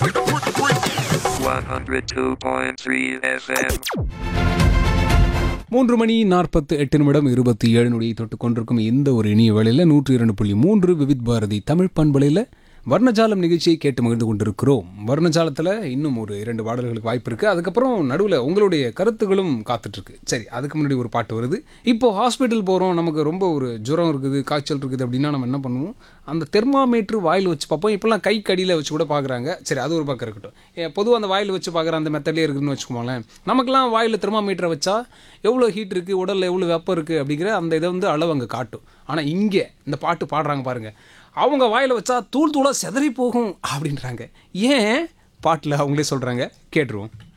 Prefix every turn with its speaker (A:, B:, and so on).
A: 102.3 FM.
B: மூன்று மணி நாற்பத்து எட்டு நிமிடம் இருபத்தி ஏழு நொடியை தொட்டு கொண்டிருக்கும் இந்த ஒரு இனிய வேளையில் நூற்றி இரண்டு புள்ளி மூன்று விவித் பாரதி தமிழ் பண்பலையில் வர்ணஜாலம் நிகழ்ச்சியை கேட்டு மகிழ்ந்து கொண்டிருக்கிறோம் வர்ணஜாலத்தில் இன்னும் ஒரு இரண்டு பாடல்களுக்கு வாய்ப்பு இருக்குது அதுக்கப்புறம் நடுவில் உங்களுடைய கருத்துகளும் காத்துட்ருக்கு சரி அதுக்கு முன்னாடி ஒரு பாட்டு வருது இப்போ ஹாஸ்பிட்டல் போகிறோம் நமக்கு ரொம்ப ஒரு ஜுரம் இருக்குது காய்ச்சல் இருக்குது அப்படின்னா நம்ம என்ன பண்ணுவோம் அந்த தெர்மாமீட்டர் வாயில் வச்சு பார்ப்போம் இப்போல்லாம் கை கடியில் வச்சு கூட பார்க்குறாங்க சரி அது ஒரு பக்கம் இருக்கட்டும் பொதுவாக அந்த வாயில் வச்சு பார்க்குற அந்த மெத்தட்லேயே இருக்குதுன்னு வச்சுக்கோங்களேன் நமக்கெல்லாம் வாயில் தெர்மாமீட்டரை வச்சா எவ்வளோ ஹீட் இருக்குது உடலில் எவ்வளோ வெப்பம் இருக்குது அப்படிங்கிற அந்த இதை வந்து அளவு அங்கே காட்டும் ஆனால் இங்கே இந்த பாட்டு பாடுறாங்க பாருங்கள் அவங்க வாயில் வச்சா தூள் தூளாக செதறி போகும் அப்படின்றாங்க ஏன் பாட்டில் அவங்களே சொல்கிறாங்க கேட்டுருவோம்